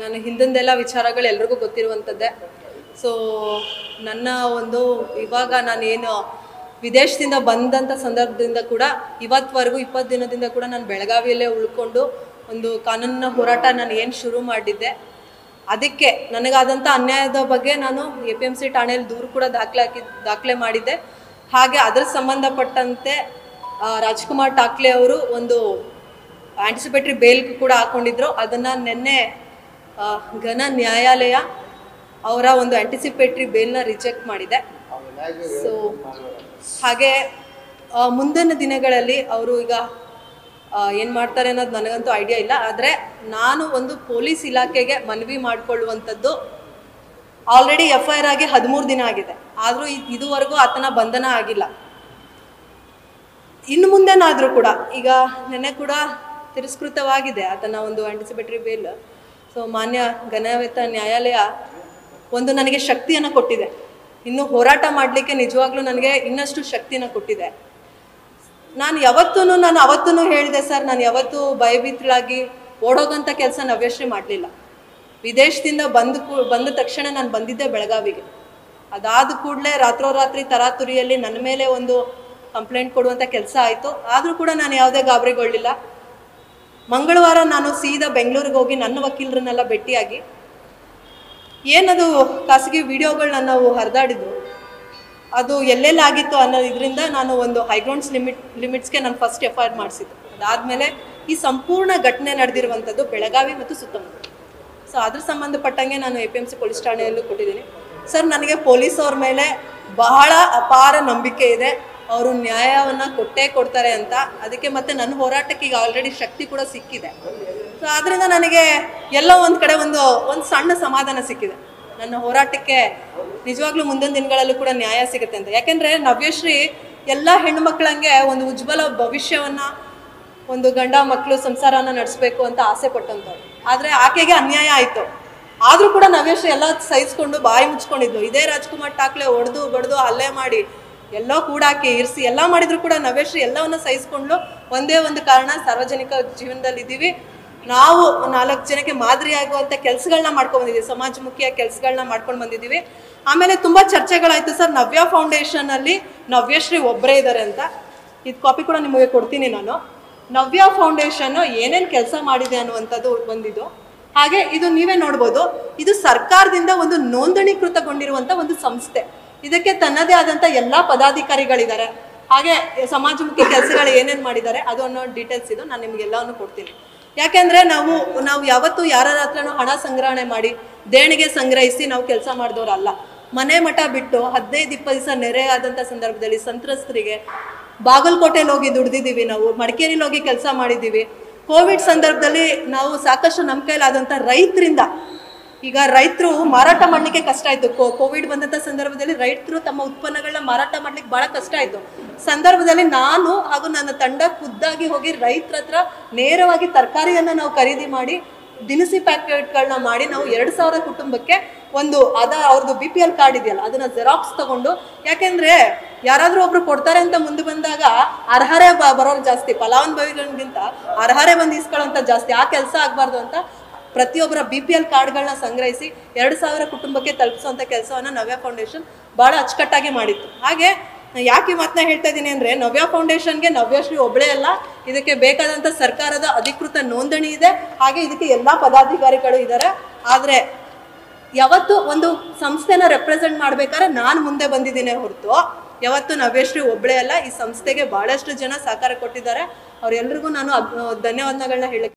ನಾನು ಹಿಂದಿಂದೆಲ್ಲ ವಿಚಾರಗಳು ಎಲ್ರಿಗೂ ಗೊತ್ತಿರುವಂಥದ್ದೇ ಸೊ ನನ್ನ ಒಂದು ಇವಾಗ ನಾನು ಏನು ವಿದೇಶದಿಂದ ಬಂದಂಥ ಸಂದರ್ಭದಿಂದ ಕೂಡ ಇವತ್ತವರೆಗೂ ಇಪ್ಪತ್ತು ದಿನದಿಂದ ಕೂಡ ನಾನು ಬೆಳಗಾವಿಯಲ್ಲೇ ಉಳ್ಕೊಂಡು ಒಂದು ಕಾನೂನಿನ ಹೋರಾಟ ನಾನು ಏನು ಶುರು ಮಾಡಿದ್ದೆ ಅದಕ್ಕೆ ನನಗಾದಂಥ ಅನ್ಯಾಯದ ಬಗ್ಗೆ ನಾನು ಎ ಪಿ ಎಮ್ ಸಿ ಠಾಣೆಯಲ್ಲಿ ದೂರು ಕೂಡ ದಾಖಲೆ ಹಾಕಿ ದಾಖಲೆ ಮಾಡಿದ್ದೆ ಹಾಗೆ ಅದರ ಸಂಬಂಧಪಟ್ಟಂತೆ ಆ, ರಾಜ್ಕುಮಾರ್ ಠಾಕ್ಲೆ ಅವರು ಒಂದು ಆಂಟಿಸಿಪೇಟರಿ ಬೇಲ್ ಕೂಡ ಹಾಕೊಂಡಿದ್ರು ಅದನ್ನು ನಿನ್ನೆ ಆ, ಘನ ನ್ಯಾಯಾಲಯ ಅವರ ಒಂದು ಆಂಟಿಸಿಪೇಟರಿ ಬೇಲ್ನ ರಿಜೆಕ್ಟ್ ಮಾಡಿದೆ ಸೊ ಹಾಗೆ ಆ, ಮುಂದಿನ ದಿನಗಳಲ್ಲಿ ಅವರು ಈಗ ಏನು ಮಾಡ್ತಾರೆ ಅನ್ನೋದು ನನಗಂತೂ ಐಡಿಯಾ ಇಲ್ಲ ಆದರೆ ನಾನು ಒಂದು ಪೊಲೀಸ್ ಇಲಾಖೆಗೆ ಮನವಿ ಮಾಡಿಕೊಳ್ಳುವಂಥದ್ದು ಆಲ್ರೆಡಿ ಎಫ್ ಐ ಆರ್ ಆಗಿ ಹದಿಮೂರು ದಿನ ಆಗಿದೆ ಆದರೂ ಇದುವರೆಗೂ ಆತನ ಬಂಧನ ಆಗಿಲ್ಲ ಇನ್ನು ಮುಂದೆನಾದರೂ ಕೂಡ ಈಗ ನೆನ್ನೆ ಕೂಡ ತಿರಸ್ಕೃತವಾಗಿದೆ ಆತನ ಒಂದು ಆಂಟಿಸಿಪೇಟರಿ ಬೇಲ್ ಸೊ ಮಾನ್ಯ ಘನವೆತ್ತ ನ್ಯಾಯಾಲಯ ಒಂದು ನನಗೆ ಶಕ್ತಿಯನ್ನು ಕೊಟ್ಟಿದೆ ಇನ್ನು ಹೋರಾಟ ಮಾಡಲಿಕ್ಕೆ ನಿಜವಾಗ್ಲೂ ನನಗೆ ಇನ್ನಷ್ಟು ಶಕ್ತಿನ ಕೊಟ್ಟಿದೆ ನಾನು ಯಾವತ್ತೂ ನಾನು ಅವತ್ತೂ ಹೇಳಿದೆ ಸರ್ ನಾನು ಯಾವತ್ತೂ ಭಯಭೀತಳಾಗಿ ಓಡೋಗಂಥ ಕೆಲಸ ನವ್ಯಶ್ರೀ ಮಾಡಲಿಲ್ಲ ವಿದೇಶದಿಂದ ಬಂದು ಕೂ- ಬಂದ ತಕ್ಷಣ ನಾನು ಬಂದಿದ್ದೆ ಬೆಳಗಾವಿಗೆ ಅದಾದ ಕೂಡಲೇ ರಾತ್ರೋರಾತ್ರಿ ತರಾತುರಿಯಲ್ಲಿ ನನ್ನ ಮೇಲೆ ಒಂದು ಕಂಪ್ಲೇಂಟ್ ಕೊಡುವಂಥ ಕೆಲಸ ಆಯಿತು ಆದರೂ ಕೂಡ ನಾನು ಯಾವುದೇ ಗಾಬರಿಗೊಳ್ಳಿಲ್ಲ ಮಂಗಳವಾರ ನಾನು ಸೀದಾ ಬೆಂಗಳೂರಿಗೆ ಹೋಗಿ ನನ್ನ ವಕೀಲರನ್ನೆಲ್ಲ ಭೇಟಿಯಾಗಿ ಏನದು ಖಾಸಗಿ ವಿಡಿಯೋಗಳನ್ನ ನಾವು ಹರಿದಾಡಿದ್ರು ಅದು ಎಲ್ಲೆಲ್ಲಾಗಿತ್ತು ಅನ್ನೋ ಇದರಿಂದ ನಾನು ಒಂದು ಹೈಗ್ರೌಂಡ್ಸ್ ಲಿಮಿಟ್ ಲಿಮಿಟ್ಸ್ಗೆ ನಾನು ಫಸ್ಟ್ ಎಫ್ ಐ ಆರ್ ಮಾಡಿಸಿದ್ದು ಅದಾದಮೇಲೆ ಈ ಸಂಪೂರ್ಣ ಘಟನೆ ನಡೆದಿರುವಂಥದ್ದು ಬೆಳಗಾವಿ ಮತ್ತು ಸುತ್ತಮುತ್ತ ಸೊ ಅದ್ರ ಸಂಬಂಧಪಟ್ಟಂಗೆ ನಾನು A P M C police ಠಾಣೆಯಲ್ಲೂ ಕೊಟ್ಟಿದ್ದೀನಿ ಸರ್ ನನಗೆ ಪೊಲೀಸ್ ಅವ್ರ ಮೇಲೆ ಬಹಳ ಅಪಾರ ನಂಬಿಕೆ ಇದೆ ಅವರು ನ್ಯಾಯವನ್ನು ಕೊಟ್ಟೇ ಕೊಡ್ತಾರೆ ಅಂತ ಅದಕ್ಕೆ ಮತ್ತೆ ನನ್ನ ಹೋರಾಟಕ್ಕೆ ಈಗ ಆಲ್ರೆಡಿ ಶಕ್ತಿ ಕೂಡ ಸಿಕ್ಕಿದೆ ಸೊ ಆದ್ದರಿಂದ ನನಗೆ ಎಲ್ಲೋ ಒಂದು ಕಡೆ ಒಂದು ಒಂದು ಸಣ್ಣ ಸಮಾಧಾನ ಸಿಕ್ಕಿದೆ ನನ್ನ ಹೋರಾಟಕ್ಕೆ ನಿಜವಾಗ್ಲೂ ಮುಂದಿನ ದಿನಗಳಲ್ಲೂ ಕೂಡ ನ್ಯಾಯ ಸಿಗುತ್ತೆ ಅಂತ ಯಾಕೆಂದ್ರೆ ನವ್ಯಶ್ರೀ ಎಲ್ಲ ಹೆಣ್ಮಕ್ಳಂಗೆ ಒಂದು ಉಜ್ವಲ ಭವಿಷ್ಯವನ್ನ ಒಂದು ಗಂಡ ಮಕ್ಕಳು ಸಂಸಾರನ ನಡೆಸಬೇಕು ಅಂತ ಆಸೆ ಪಟ್ಟಂತವ್ರು ಆದ್ರೆ ಆಕೆಗೆ ಅನ್ಯಾಯ ಆಯ್ತು ಆದ್ರೂ ಕೂಡ ನವ್ಯಶ್ರೀ ಎಲ್ಲ ಸಹಿಸ್ಕೊಂಡು ಬಾಯಿ ಮುಚ್ಕೊಂಡಿದ್ಲು ಇದೇ ರಾಜ್ಕುಮಾರ್ ಠಾಕ್ಲೆ ಹೊಡೆದು ಬಡ್ದು ಹಲ್ಲೆ ಮಾಡಿ ಎಲ್ಲೋ ಕೂಡಾಕಿ ಇರಿಸಿ ಎಲ್ಲ ಮಾಡಿದ್ರು ಕೂಡ ನವ್ಯಶ್ರೀ ಎಲ್ಲವನ್ನ ಸಹಿಸ್ಕೊಂಡು ಒಂದೇ ಒಂದು ಕಾರಣ ಸಾರ್ವಜನಿಕ ಜೀವನದಲ್ಲಿ ಇದ್ದೀವಿ ನಾವು ನಾಲ್ಕು ಜನಕ್ಕೆ ಮಾದರಿಯಾಗುವಂಥ ಕೆಲಸಗಳನ್ನ ಮಾಡ್ಕೊಂಡು ಬಂದಿದ್ದೀವಿ ಸಮಾಜಮುಖಿಯ ಕೆಲಸಗಳನ್ನ ಮಾಡ್ಕೊಂಡು ಬಂದಿದ್ದೀವಿ ಆಮೇಲೆ ತುಂಬಾ ಚರ್ಚೆಗಳಾಯ್ತು ಸರ್ ನವ್ಯ ಫೌಂಡೇಶನ್ ಅಲ್ಲಿ ನವ್ಯಶ್ರೀ ಒಬ್ಬರೇ ಇದ್ದಾರೆ ಅಂತ ಇದು ಕಾಪಿ ಕೂಡ ನಿಮಗೆ ಕೊಡ್ತೀನಿ ನಾನು ನವ್ಯ ಫೌಂಡೇಶನ್ ಏನೇನು ಕೆಲಸ ಮಾಡಿದೆ ಅನ್ನುವಂಥದ್ದು ಬಂದಿದ್ದು ಹಾಗೆ ಇದು ನೀವೇ ನೋಡ್ಬೋದು ಇದು ಸರ್ಕಾರದಿಂದ ಒಂದು ನೋಂದಣೀಕೃತಗೊಂಡಿರುವಂಥ ಒಂದು ಸಂಸ್ಥೆ ಇದಕ್ಕೆ ತನ್ನದೇ ಆದಂಥ ಎಲ್ಲ ಪದಾಧಿಕಾರಿಗಳಿದ್ದಾರೆ ಹಾಗೆ ಸಮಾಜಮುಖಿ ಕೆಲಸಗಳು ಏನೇನು ಮಾಡಿದ್ದಾರೆ ಅದು ಅನ್ನೋ ಡೀಟೇಲ್ಸ್ ಇದು ನಾನು ನಿಮ್ಗೆ ಎಲ್ಲವನ್ನು ಕೊಡ್ತೀನಿ ಯಾಕೆಂದ್ರೆ ನಾವು ನಾವು ಯಾವತ್ತೂ ಯಾರ ಹತ್ರನೂ ಹಣ ಸಂಗ್ರಹಣೆ ಮಾಡಿ ದೇಣಿಗೆ ಸಂಗ್ರಹಿಸಿ ನಾವು ಕೆಲಸ ಮಾಡಿದವರಲ್ಲ ಮನೆ ಮಠ ಬಿಟ್ಟು ಹದಿನೈದು ಇಪ್ಪತ್ತು ದಿವಸ ನೆರೆ ಆದಂಥ ಸಂದರ್ಭದಲ್ಲಿ ಸಂತ್ರಸ್ತರಿಗೆ ಬಾಗಲಕೋಟೆಯಲ್ಲಿ ಹೋಗಿ ದುಡ್ದಿದ್ದೀವಿ ನಾವು ಮಡಿಕೇರಿಲಿ ಹೋಗಿ ಕೆಲಸ ಮಾಡಿದ್ದೀವಿ ಕೋವಿಡ್ ಸಂದರ್ಭದಲ್ಲಿ ನಾವು ಸಾಕಷ್ಟು ನಮ್ಮ ಕೈಲಾದಂಥ ರೈತರಿಂದ ಈಗ ರೈತರು ಮಾರಾಟ ಮಾಡ್ಲಿಕ್ಕೆ ಕಷ್ಟ ಆಯ್ತು ಕೋವಿಡ್ ಬಂದಂತ ಸಂದರ್ಭದಲ್ಲಿ ರೈತರು ತಮ್ಮ ಉತ್ಪನ್ನಗಳನ್ನ ಮಾರಾಟ ಮಾಡ್ಲಿಕ್ಕೆ ಬಹಳ ಕಷ್ಟ ಆಯ್ತು ಸಂದರ್ಭದಲ್ಲಿ ನಾನು ಹಾಗೂ ನನ್ನ ತಂಡ ಖುದ್ದಾಗಿ ಹೋಗಿ ರೈತರ ಹತ್ರ ನೇರವಾಗಿ ತರಕಾರಿಯನ್ನ ನಾವು ಖರೀದಿ ಮಾಡಿ ದಿನಸಿ ಪ್ಯಾಕೆಟ್ಗಳನ್ನ ಮಾಡಿ ನಾವು ಎರಡು ಸಾವಿರ ಕುಟುಂಬಕ್ಕೆ ಒಂದು ಅದ ಅವ್ರದ್ದು ಬಿ ಪಿ ಎಲ್ ಕಾರ್ಡ್ ಇದೆಯಲ್ಲ ಅದನ್ನ ಜೆರಾಕ್ಸ್ ತಗೊಂಡು ಯಾಕೆಂದ್ರೆ ಯಾರಾದ್ರೂ ಒಬ್ರು ಕೊಡ್ತಾರೆ ಅಂತ ಮುಂದೆ ಬಂದಾಗ ಅರ್ಹರೇ ಬ- ಬರೋರು ಜಾಸ್ತಿ ಫಲಾನುಭವಿಗಳಿಗಿಂತ ಅರ್ಹರೇ ಬಂದು ಇಸ್ಕೊಳ್ಳೋಂಥ ಜಾಸ್ತಿ ಆ ಕೆಲಸ ಆಗಬಾರ್ದು ಅಂತ ಪ್ರತಿಯೊಬ್ಬರ ಬಿ ಪಿ ಎಲ್ ಕಾರ್ಡ್ಗಳನ್ನ ಸಂಗ್ರಹಿಸಿ ಎರಡು ಸಾವಿರ ಕುಟುಂಬಕ್ಕೆ ತಲುಪಿಸುವಂಥ ಕೆಲಸವನ್ನ ನವ್ಯ ಫೌಂಡೇಶನ್ ಬಹಳ ಅಚ್ಚುಕಟ್ಟಾಗಿ ಮಾಡಿತ್ತು ಹಾಗೆ ನಾನ್ ಯಾಕೆ ಈ ಮಾತನ್ನ ಹೇಳ್ತಾ ಇದ್ದೀನಿ ಅಂದ್ರೆ ನವ್ಯ ಫೌಂಡೇಶನ್ಗೆ ನವ್ಯಶ್ರೀ ಒಬ್ಬಳೇ ಅಲ್ಲ ಇದಕ್ಕೆ ಬೇಕಾದಂಥ ಸರ್ಕಾರದ ಅಧಿಕೃತ ನೋಂದಣಿ ಇದೆ ಹಾಗೆ ಇದಕ್ಕೆ ಎಲ್ಲಾ ಪದಾಧಿಕಾರಿಗಳು ಇದ್ದಾರೆ ಆದ್ರೆ ಯಾವತ್ತು ಒಂದು ಸಂಸ್ಥೆನ ರೆಪ್ರೆಸೆಂಟ್ ಮಾಡ್ಬೇಕಾದ್ರೆ ನಾನು ಮುಂದೆ ಬಂದಿದ್ದೀನಿ ಹೊರತು ಯಾವತ್ತು ನವ್ಯಶ್ರೀ ಒಬ್ಬಳೇ ಅಲ್ಲ ಈ ಸಂಸ್ಥೆಗೆ ಬಹಳಷ್ಟು ಜನ ಸಹಕಾರ ಕೊಟ್ಟಿದ್ದಾರೆ ಅವರೆಲ್ಲರಿಗೂ ನಾನು ಅಭ್- ಧನ್ಯವಾದಗಳನ್ನ ಹೇಳಕ್ಕೆ